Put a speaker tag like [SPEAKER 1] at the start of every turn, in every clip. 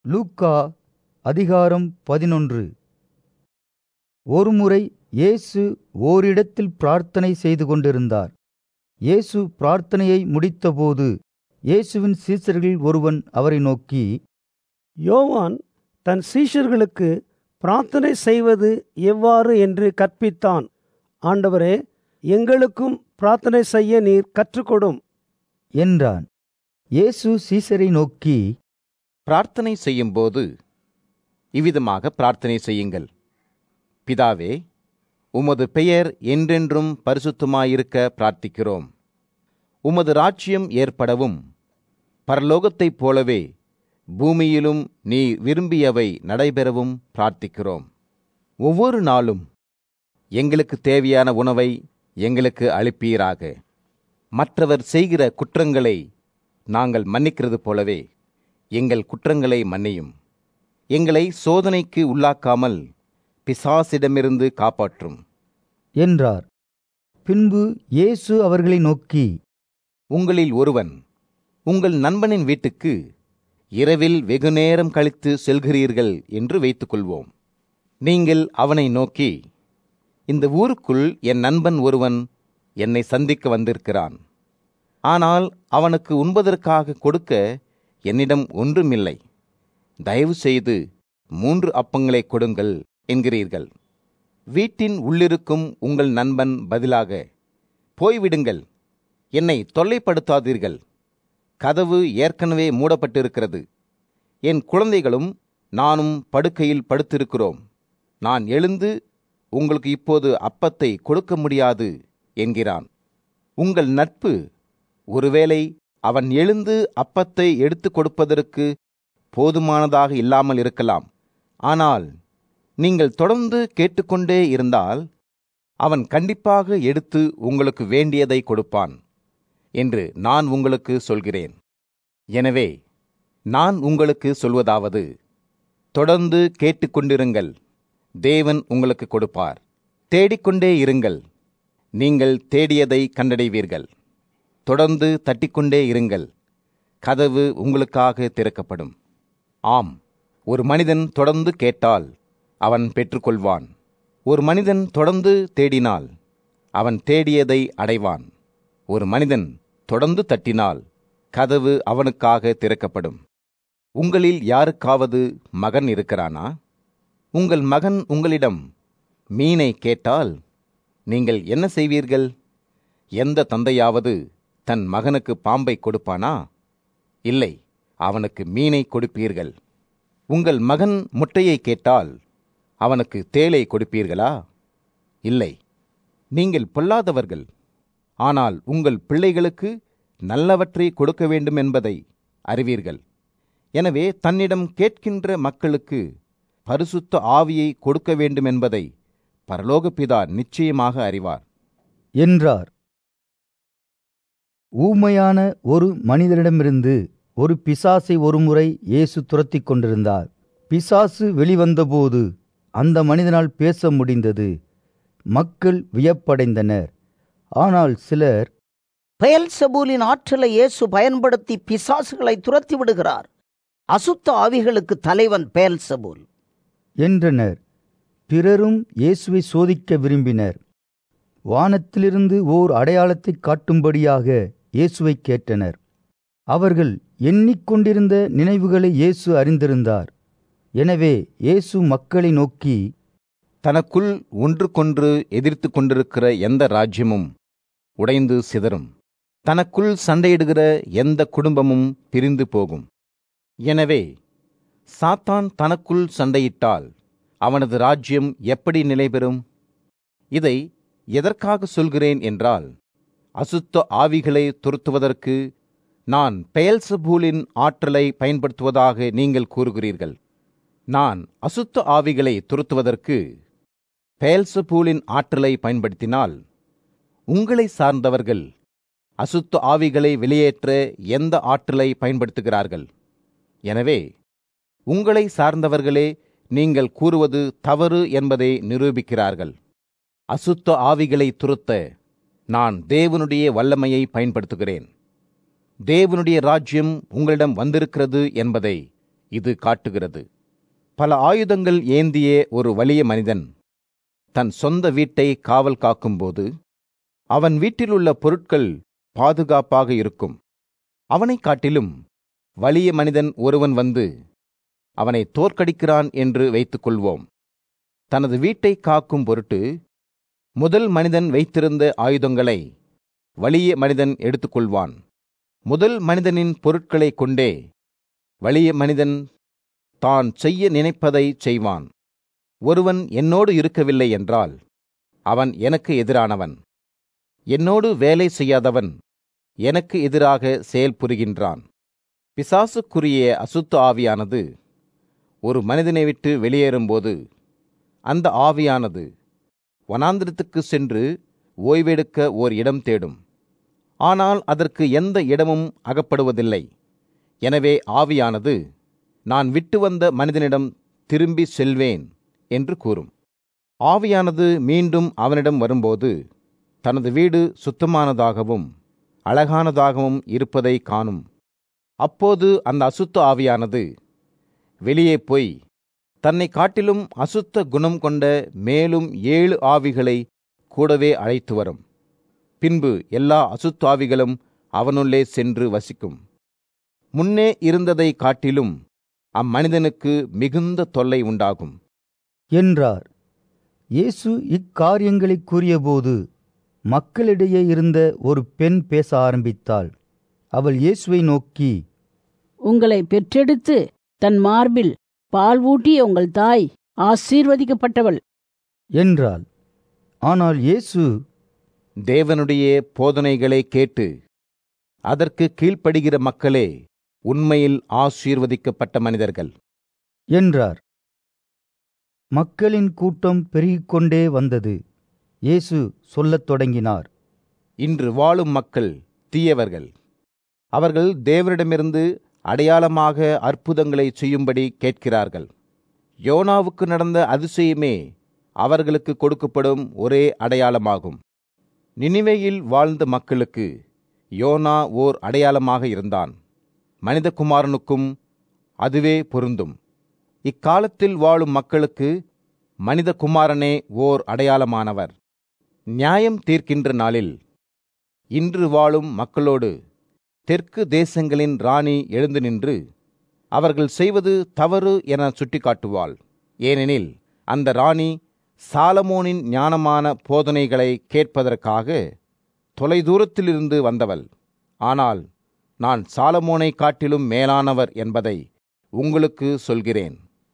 [SPEAKER 1] லூக்கா அதிகாரம் பதினொன்று ஒருமுறை இயேசு ஓரிடத்தில் பிரார்த்தனை செய்து கொண்டிருந்தார் இயேசு பிரார்த்தனையை முடித்தபோது இயேசுவின் சீசர்களில் ஒருவன் அவரை நோக்கி
[SPEAKER 2] யோவான் தன் சீஷர்களுக்கு பிரார்த்தனை செய்வது எவ்வாறு என்று கற்பித்தான் ஆண்டவரே எங்களுக்கும் பிரார்த்தனை செய்ய நீர் கற்றுக்கொடும்
[SPEAKER 1] என்றான் இயேசு சீசரை நோக்கி
[SPEAKER 3] பிரார்த்தனை செய்யும்போது இவ்விதமாக பிரார்த்தனை செய்யுங்கள் பிதாவே உமது பெயர் என்றென்றும் பரிசுத்தமாயிருக்க பிரார்த்திக்கிறோம் உமது ராஜ்யம் ஏற்படவும் பரலோகத்தைப் போலவே பூமியிலும் நீ விரும்பியவை நடைபெறவும் பிரார்த்திக்கிறோம் ஒவ்வொரு நாளும் எங்களுக்கு தேவையான உணவை எங்களுக்கு அளிப்பீராக மற்றவர் செய்கிற குற்றங்களை நாங்கள் மன்னிக்கிறது போலவே எங்கள் குற்றங்களை மன்னியும் எங்களை சோதனைக்கு உள்ளாக்காமல் பிசாசிடமிருந்து காப்பாற்றும்
[SPEAKER 1] என்றார் பின்பு இயேசு அவர்களை நோக்கி
[SPEAKER 3] உங்களில் ஒருவன் உங்கள் நண்பனின் வீட்டுக்கு இரவில் வெகுநேரம் கழித்து செல்கிறீர்கள் என்று வைத்துக்கொள்வோம் நீங்கள் அவனை நோக்கி இந்த ஊருக்குள் என் நண்பன் ஒருவன் என்னை சந்திக்க வந்திருக்கிறான் ஆனால் அவனுக்கு உண்பதற்காக கொடுக்க என்னிடம் ஒன்றுமில்லை தயவு செய்து மூன்று அப்பங்களை கொடுங்கள் என்கிறீர்கள் வீட்டின் உள்ளிருக்கும் உங்கள் நண்பன் பதிலாக போய்விடுங்கள் என்னை தொல்லைப்படுத்தாதீர்கள் கதவு ஏற்கனவே மூடப்பட்டிருக்கிறது என் குழந்தைகளும் நானும் படுக்கையில் படுத்திருக்கிறோம் நான் எழுந்து உங்களுக்கு இப்போது அப்பத்தை கொடுக்க முடியாது என்கிறான் உங்கள் நட்பு ஒருவேளை அவன் எழுந்து அப்பத்தை எடுத்து கொடுப்பதற்கு போதுமானதாக இல்லாமல் இருக்கலாம் ஆனால் நீங்கள் தொடர்ந்து கேட்டுக்கொண்டே இருந்தால் அவன் கண்டிப்பாக எடுத்து உங்களுக்கு வேண்டியதை கொடுப்பான் என்று நான் உங்களுக்கு சொல்கிறேன் எனவே நான் உங்களுக்கு சொல்வதாவது தொடர்ந்து கேட்டுக்கொண்டிருங்கள் தேவன் உங்களுக்கு கொடுப்பார் தேடிக்கொண்டே இருங்கள் நீங்கள் தேடியதை கண்டடைவீர்கள் தொடர்ந்து தட்டிக்கொண்டே இருங்கள் கதவு உங்களுக்காக திறக்கப்படும் ஆம் ஒரு மனிதன் தொடர்ந்து கேட்டால் அவன் பெற்றுக்கொள்வான் ஒரு மனிதன் தொடர்ந்து தேடினால் அவன் தேடியதை அடைவான் ஒரு மனிதன் தொடர்ந்து தட்டினால் கதவு அவனுக்காக திறக்கப்படும் உங்களில் யாருக்காவது மகன் இருக்கிறானா உங்கள் மகன் உங்களிடம் மீனை கேட்டால் நீங்கள் என்ன செய்வீர்கள் எந்த தந்தையாவது தன் மகனுக்கு பாம்பை கொடுப்பானா இல்லை அவனுக்கு மீனை கொடுப்பீர்கள் உங்கள் மகன் முட்டையை கேட்டால் அவனுக்கு தேலை கொடுப்பீர்களா இல்லை நீங்கள் பொல்லாதவர்கள் ஆனால் உங்கள் பிள்ளைகளுக்கு நல்லவற்றை கொடுக்க வேண்டும் என்பதை அறிவீர்கள் எனவே தன்னிடம் கேட்கின்ற மக்களுக்கு பரிசுத்த ஆவியை கொடுக்க வேண்டும் என்பதை பரலோகபிதா நிச்சயமாக அறிவார்
[SPEAKER 1] என்றார் ஊமையான ஒரு மனிதனிடமிருந்து ஒரு பிசாசை ஒருமுறை இயேசு துரத்திக் கொண்டிருந்தார் பிசாசு வெளிவந்தபோது அந்த மனிதனால் பேச முடிந்தது மக்கள் வியப்படைந்தனர் ஆனால் சிலர்
[SPEAKER 4] பெயல்செபூலின் ஆற்றலை இயேசு பயன்படுத்தி பிசாசுகளை துரத்தி விடுகிறார் அசுத்த ஆவிகளுக்கு தலைவன் பெயல்செபூல்
[SPEAKER 1] என்றனர் பிறரும் இயேசுவை சோதிக்க விரும்பினர் வானத்திலிருந்து ஓர் அடையாளத்தை காட்டும்படியாக இயேசுவை கேட்டனர் அவர்கள் எண்ணிக்கொண்டிருந்த நினைவுகளை இயேசு அறிந்திருந்தார் எனவே இயேசு மக்களை நோக்கி
[SPEAKER 3] தனக்குள் ஒன்றுக்கொன்று எதிர்த்து கொண்டிருக்கிற எந்த ராஜ்யமும் உடைந்து சிதறும் தனக்குள் சண்டையிடுகிற எந்த குடும்பமும் பிரிந்து போகும் எனவே சாத்தான் தனக்குள் சண்டையிட்டால் அவனது ராஜ்யம் எப்படி நிலைபெறும் இதை எதற்காக சொல்கிறேன் என்றால் அசுத்த ஆவிகளை துரத்துவதற்கு நான் பெயல்சபூலின் ஆற்றலை பயன்படுத்துவதாக நீங்கள் கூறுகிறீர்கள் நான் அசுத்த ஆவிகளை துரத்துவதற்கு பெயல்சபூலின் ஆற்றலை பயன்படுத்தினால் உங்களை சார்ந்தவர்கள் அசுத்த ஆவிகளை வெளியேற்ற எந்த ஆற்றலை பயன்படுத்துகிறார்கள் எனவே உங்களை சார்ந்தவர்களே நீங்கள் கூறுவது தவறு என்பதை நிரூபிக்கிறார்கள் அசுத்த ஆவிகளை துரத்த நான் தேவனுடைய வல்லமையை பயன்படுத்துகிறேன் தேவனுடைய ராஜ்யம் உங்களிடம் வந்திருக்கிறது என்பதை இது காட்டுகிறது பல ஆயுதங்கள் ஏந்திய ஒரு வலிய மனிதன் தன் சொந்த வீட்டை காவல் காக்கும்போது அவன் வீட்டிலுள்ள பொருட்கள் பாதுகாப்பாக இருக்கும் அவனைக் காட்டிலும் வலிய மனிதன் ஒருவன் வந்து அவனை தோற்கடிக்கிறான் என்று வைத்துக்கொள்வோம் தனது வீட்டை காக்கும் பொருட்டு முதல் மனிதன் வைத்திருந்த ஆயுதங்களை வலிய மனிதன் எடுத்துக்கொள்வான் முதல் மனிதனின் பொருட்களைக் கொண்டே வலிய மனிதன் தான் செய்ய நினைப்பதை செய்வான் ஒருவன் என்னோடு இருக்கவில்லை என்றால் அவன் எனக்கு எதிரானவன் என்னோடு வேலை செய்யாதவன் எனக்கு எதிராக செயல் புரிகின்றான் பிசாசுக்குரிய அசுத்த ஆவியானது ஒரு மனிதனை விட்டு வெளியேறும்போது அந்த ஆவியானது வனாந்திரத்துக்கு சென்று ஓய்வெடுக்க ஓர் இடம் தேடும் ஆனால் அதற்கு எந்த இடமும் அகப்படுவதில்லை எனவே ஆவியானது நான் விட்டு வந்த மனிதனிடம் திரும்பி செல்வேன் என்று கூறும் ஆவியானது மீண்டும் அவனிடம் வரும்போது தனது வீடு சுத்தமானதாகவும் அழகானதாகவும் இருப்பதை காணும் அப்போது அந்த அசுத்த ஆவியானது வெளியே போய் தன்னை காட்டிலும் அசுத்த குணம் கொண்ட மேலும் ஏழு ஆவிகளை கூடவே அழைத்து வரும் பின்பு எல்லா அசுத்த ஆவிகளும் அவனுள்ளே சென்று வசிக்கும் முன்னே இருந்ததை காட்டிலும் அம்மனிதனுக்கு மிகுந்த தொல்லை உண்டாகும்
[SPEAKER 1] என்றார் இயேசு இக்காரியங்களைக் கூறியபோது மக்களிடையே இருந்த ஒரு பெண் பேச ஆரம்பித்தாள் அவள் இயேசுவை நோக்கி
[SPEAKER 5] உங்களை பெற்றெடுத்து தன் மார்பில் பால் ஊட்டிய உங்கள் தாய் ஆசீர்வதிக்கப்பட்டவள்
[SPEAKER 1] என்றாள் ஆனால் இயேசு
[SPEAKER 3] தேவனுடைய போதனைகளை கேட்டு அதற்கு கீழ்ப்படுகிற மக்களே உண்மையில் ஆசீர்வதிக்கப்பட்ட மனிதர்கள்
[SPEAKER 1] என்றார் மக்களின் கூட்டம் பெருகிக் கொண்டே வந்தது இயேசு சொல்லத் தொடங்கினார்
[SPEAKER 3] இன்று வாழும் மக்கள் தீயவர்கள் அவர்கள் தேவனிடமிருந்து அடையாளமாக அற்புதங்களை செய்யும்படி கேட்கிறார்கள் யோனாவுக்கு நடந்த அதிசயமே அவர்களுக்கு கொடுக்கப்படும் ஒரே அடையாளமாகும் நினிவேயில் வாழ்ந்த மக்களுக்கு யோனா ஓர் அடையாளமாக இருந்தான் மனிதகுமாரனுக்கும் அதுவே பொருந்தும் இக்காலத்தில் வாழும் மக்களுக்கு மனிதகுமாரனே ஓர் அடையாளமானவர் நியாயம் தீர்க்கின்ற நாளில் இன்று வாழும் மக்களோடு தெற்கு தேசங்களின் ராணி எழுந்து நின்று அவர்கள் செய்வது தவறு என சுட்டிக்காட்டுவாள் ஏனெனில் அந்த ராணி சாலமோனின் ஞானமான போதனைகளை கேட்பதற்காக தொலைதூரத்திலிருந்து வந்தவள் ஆனால் நான் சாலமோனை காட்டிலும் மேலானவர் என்பதை உங்களுக்கு சொல்கிறேன்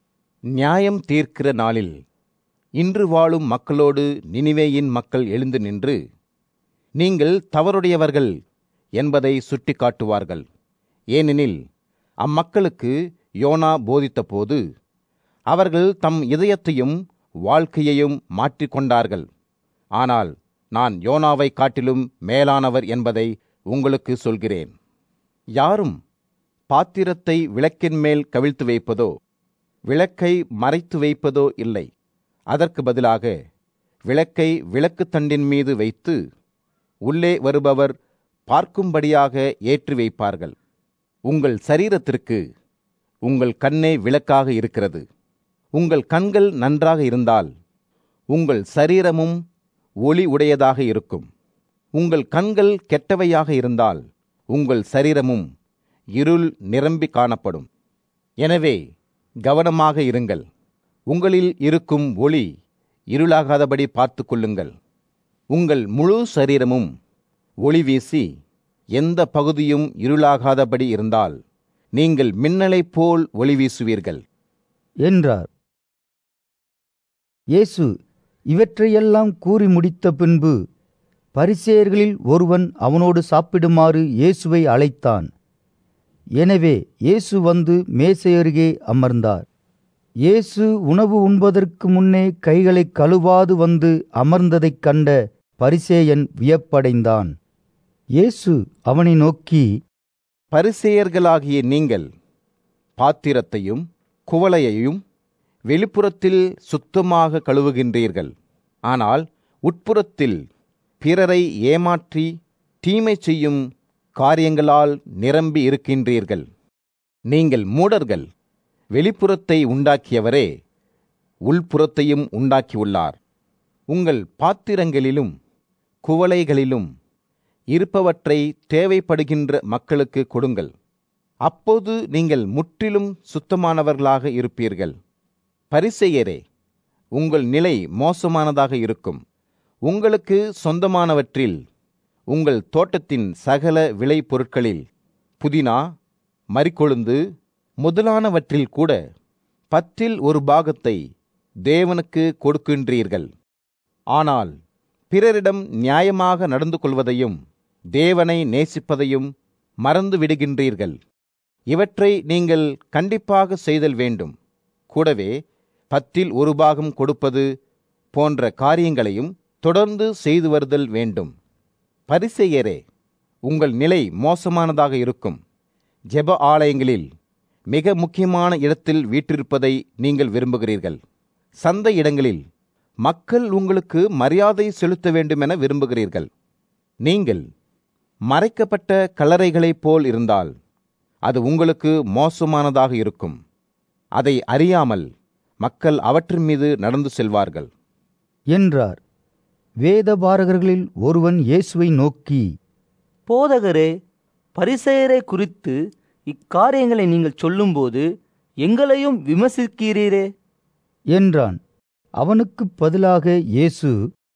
[SPEAKER 3] நியாயம் தீர்க்கிற நாளில் இன்று வாழும் மக்களோடு நினிவேயின் மக்கள் எழுந்து நின்று நீங்கள் தவறுடையவர்கள் என்பதை சுட்டிக்காட்டுவார்கள் ஏனெனில் அம்மக்களுக்கு யோனா போதித்தபோது அவர்கள் தம் இதயத்தையும் வாழ்க்கையையும் மாற்றிக்கொண்டார்கள் ஆனால் நான் யோனாவை காட்டிலும் மேலானவர் என்பதை உங்களுக்கு சொல்கிறேன் யாரும் பாத்திரத்தை விளக்கின் மேல் கவிழ்த்து வைப்பதோ விளக்கை மறைத்து வைப்பதோ இல்லை அதற்கு பதிலாக விளக்கை விளக்கு தண்டின் மீது வைத்து உள்ளே வருபவர் பார்க்கும்படியாக ஏற்றி வைப்பார்கள் உங்கள் சரீரத்திற்கு உங்கள் கண்ணே விளக்காக இருக்கிறது உங்கள் கண்கள் நன்றாக இருந்தால் உங்கள் சரீரமும் ஒளி உடையதாக இருக்கும் உங்கள் கண்கள் கெட்டவையாக இருந்தால் உங்கள் சரீரமும் இருள் நிரம்பி காணப்படும் எனவே கவனமாக இருங்கள் உங்களில் இருக்கும் ஒளி இருளாகாதபடி பார்த்து கொள்ளுங்கள் உங்கள் முழு சரீரமும் ஒளி வீசி எந்த பகுதியும் இருளாகாதபடி இருந்தால் நீங்கள் மின்னலைப் போல் ஒளி வீசுவீர்கள்
[SPEAKER 1] என்றார் இயேசு இவற்றையெல்லாம் கூறி முடித்த பின்பு பரிசேயர்களில் ஒருவன் அவனோடு சாப்பிடுமாறு இயேசுவை அழைத்தான் எனவே இயேசு வந்து மேசையருகே அமர்ந்தார் இயேசு உணவு உண்பதற்கு முன்னே கைகளை கழுவாது வந்து அமர்ந்ததைக் கண்ட பரிசேயன் வியப்படைந்தான் இயேசு அவனை நோக்கி
[SPEAKER 3] பரிசேயர்களாகிய நீங்கள் பாத்திரத்தையும் குவளையையும் வெளிப்புறத்தில் சுத்தமாக கழுவுகின்றீர்கள் ஆனால் உட்புறத்தில் பிறரை ஏமாற்றி தீமை செய்யும் காரியங்களால் நிரம்பி இருக்கின்றீர்கள் நீங்கள் மூடர்கள் வெளிப்புறத்தை உண்டாக்கியவரே உள்புறத்தையும் உண்டாக்கியுள்ளார் உங்கள் பாத்திரங்களிலும் குவளைகளிலும் இருப்பவற்றை தேவைப்படுகின்ற மக்களுக்கு கொடுங்கள் அப்போது நீங்கள் முற்றிலும் சுத்தமானவர்களாக இருப்பீர்கள் பரிசெயரே உங்கள் நிலை மோசமானதாக இருக்கும் உங்களுக்கு சொந்தமானவற்றில் உங்கள் தோட்டத்தின் சகல விளை பொருட்களில் புதினா மறிக்கொழுந்து முதலானவற்றில் கூட பத்தில் ஒரு பாகத்தை தேவனுக்கு கொடுக்கின்றீர்கள் ஆனால் பிறரிடம் நியாயமாக நடந்து கொள்வதையும் தேவனை நேசிப்பதையும் மறந்து விடுகின்றீர்கள் இவற்றை நீங்கள் கண்டிப்பாக செய்தல் வேண்டும் கூடவே பத்தில் ஒரு பாகம் கொடுப்பது போன்ற காரியங்களையும் தொடர்ந்து செய்து வருதல் வேண்டும் பரிசெயரே உங்கள் நிலை மோசமானதாக இருக்கும் ஜெப ஆலயங்களில் மிக முக்கியமான இடத்தில் வீற்றிருப்பதை நீங்கள் விரும்புகிறீர்கள் சந்தை இடங்களில் மக்கள் உங்களுக்கு மரியாதை செலுத்த வேண்டுமென விரும்புகிறீர்கள் நீங்கள் மறைக்கப்பட்ட கல்லறைகளைப் போல் இருந்தால் அது உங்களுக்கு மோசமானதாக இருக்கும் அதை அறியாமல் மக்கள் அவற்றின் மீது நடந்து செல்வார்கள்
[SPEAKER 1] என்றார் வேதபாரகர்களில் ஒருவன் இயேசுவை நோக்கி
[SPEAKER 6] போதகரே பரிசெயரை குறித்து இக்காரியங்களை நீங்கள் சொல்லும்போது எங்களையும் விமர்சிக்கிறீரே
[SPEAKER 1] என்றான் அவனுக்குப் பதிலாக இயேசு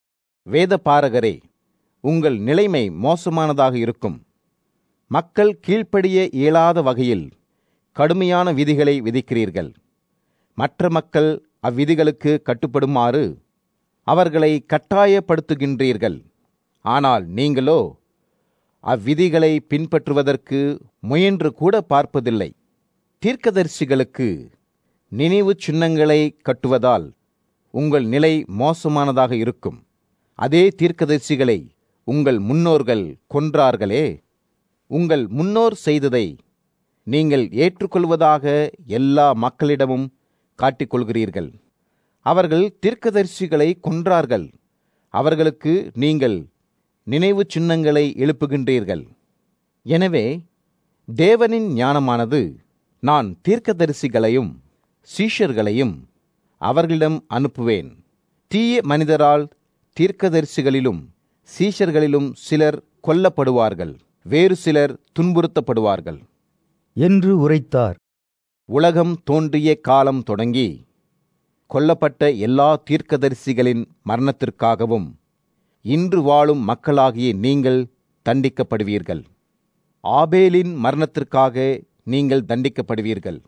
[SPEAKER 3] வேதபாரகரே உங்கள் நிலைமை மோசமானதாக இருக்கும் மக்கள் கீழ்ப்படிய இயலாத வகையில் கடுமையான விதிகளை விதிக்கிறீர்கள் மற்ற மக்கள் அவ்விதிகளுக்கு கட்டுப்படுமாறு அவர்களை கட்டாயப்படுத்துகின்றீர்கள் ஆனால் நீங்களோ அவ்விதிகளை பின்பற்றுவதற்கு முயன்று கூட பார்ப்பதில்லை தீர்க்கதரிசிகளுக்கு நினைவு சின்னங்களை கட்டுவதால் உங்கள் நிலை மோசமானதாக இருக்கும் அதே தீர்க்கதரிசிகளை உங்கள் முன்னோர்கள் கொன்றார்களே உங்கள் முன்னோர் செய்ததை நீங்கள் ஏற்றுக்கொள்வதாக எல்லா மக்களிடமும் காட்டிக்கொள்கிறீர்கள் அவர்கள் தீர்க்கதரிசிகளை கொன்றார்கள் அவர்களுக்கு நீங்கள் நினைவு சின்னங்களை எழுப்புகின்றீர்கள் எனவே தேவனின் ஞானமானது நான் தீர்க்கதரிசிகளையும் சீஷர்களையும் அவர்களிடம் அனுப்புவேன் தீய மனிதரால் தீர்க்கதரிசிகளிலும் சீஷர்களிலும் சிலர் கொல்லப்படுவார்கள் வேறு சிலர் துன்புறுத்தப்படுவார்கள்
[SPEAKER 1] என்று உரைத்தார்
[SPEAKER 3] உலகம் தோன்றிய காலம் தொடங்கி கொல்லப்பட்ட எல்லா தீர்க்கதரிசிகளின் மரணத்திற்காகவும் இன்று வாழும் மக்களாகிய நீங்கள் தண்டிக்கப்படுவீர்கள் ஆபேலின் மரணத்திற்காக நீங்கள் தண்டிக்கப்படுவீர்கள்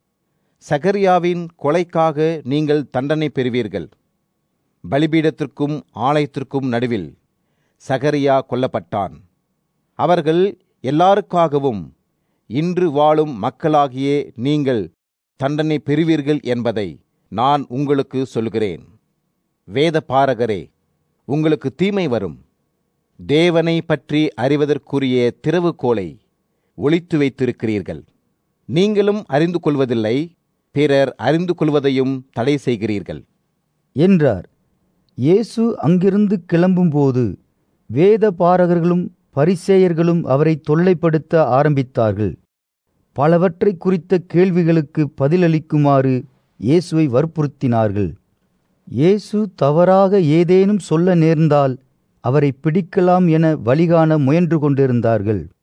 [SPEAKER 3] சகரியாவின் கொலைக்காக நீங்கள் தண்டனை பெறுவீர்கள் பலிபீடத்திற்கும் ஆலயத்திற்கும் நடுவில் சகரியா கொல்லப்பட்டான் அவர்கள் எல்லாருக்காகவும் இன்று வாழும் மக்களாகிய நீங்கள் தண்டனை பெறுவீர்கள் என்பதை நான் உங்களுக்கு சொல்கிறேன் வேத பாரகரே உங்களுக்கு தீமை வரும் தேவனை பற்றி அறிவதற்குரிய திறவுகோலை ஒளித்து வைத்திருக்கிறீர்கள் நீங்களும் அறிந்து கொள்வதில்லை பிறர் அறிந்து கொள்வதையும் தடை செய்கிறீர்கள்
[SPEAKER 1] என்றார் இயேசு அங்கிருந்து கிளம்பும்போது வேத பாரகர்களும் பரிசேயர்களும் அவரை தொல்லைப்படுத்த ஆரம்பித்தார்கள் பலவற்றை குறித்த கேள்விகளுக்கு பதிலளிக்குமாறு இயேசுவை வற்புறுத்தினார்கள் இயேசு தவறாக ஏதேனும் சொல்ல நேர்ந்தால் அவரை பிடிக்கலாம் என வழிகாண முயன்று கொண்டிருந்தார்கள்